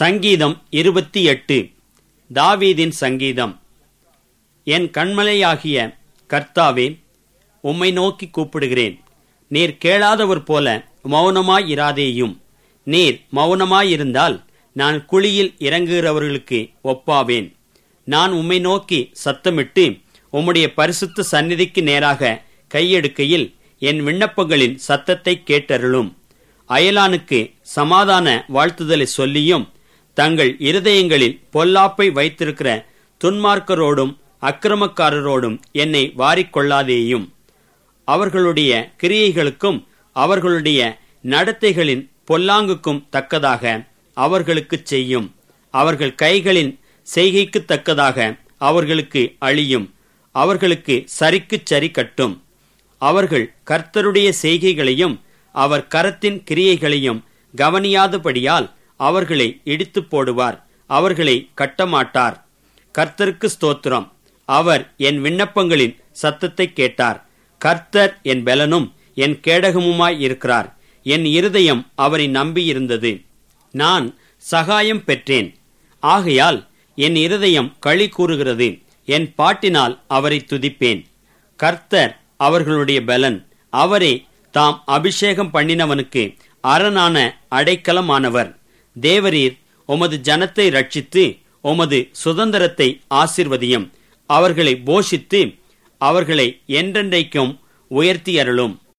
சங்கீதம் இருபத்தி எட்டு தாவீதின் சங்கீதம் என் கண்மலையாகிய கர்த்தாவே உம்மை நோக்கி கூப்பிடுகிறேன் நீர் கேளாதவர் போல மௌனமாயிராதேயும் நீர் மௌனமாயிருந்தால் நான் குழியில் இறங்குகிறவர்களுக்கு ஒப்பாவேன் நான் உம்மை நோக்கி சத்தமிட்டு உம்முடைய பரிசுத்த சந்நிதிக்கு நேராக கையெடுக்கையில் என் விண்ணப்பங்களின் சத்தத்தை கேட்டருளும் அயலானுக்கு சமாதான வாழ்த்துதலை சொல்லியும் தங்கள் இருதயங்களில் பொல்லாப்பை வைத்திருக்கிற துன்மார்க்கரோடும் அக்கிரமக்காரரோடும் என்னை வாரிக்கொள்ளாதேயும் அவர்களுடைய கிரியைகளுக்கும் அவர்களுடைய நடத்தைகளின் பொல்லாங்குக்கும் தக்கதாக அவர்களுக்குச் செய்யும் அவர்கள் கைகளின் செய்கைக்குத் தக்கதாக அவர்களுக்கு அழியும் அவர்களுக்கு சரிக்குச் சரி கட்டும் அவர்கள் கர்த்தருடைய செய்கைகளையும் அவர் கரத்தின் கிரியைகளையும் கவனியாதபடியால் அவர்களை இடித்துப் போடுவார் அவர்களை கட்டமாட்டார் கர்த்தருக்கு ஸ்தோத்திரம் அவர் என் விண்ணப்பங்களின் சத்தத்தை கேட்டார் கர்த்தர் என் பெலனும் என் கேடகமுமாய் இருக்கிறார் என் இருதயம் அவரை நம்பியிருந்தது நான் சகாயம் பெற்றேன் ஆகையால் என் இருதயம் களி கூறுகிறது என் பாட்டினால் அவரை துதிப்பேன் கர்த்தர் அவர்களுடைய பலன் அவரே தாம் அபிஷேகம் பண்ணினவனுக்கு அரணான அடைக்கலமானவர் தேவரீர் உமது ஜனத்தை ரட்சித்து உமது சுதந்திரத்தை ஆசிர்வதியும் அவர்களை போஷித்து அவர்களை என்றென்றைக்கும் உயர்த்தி அருளும்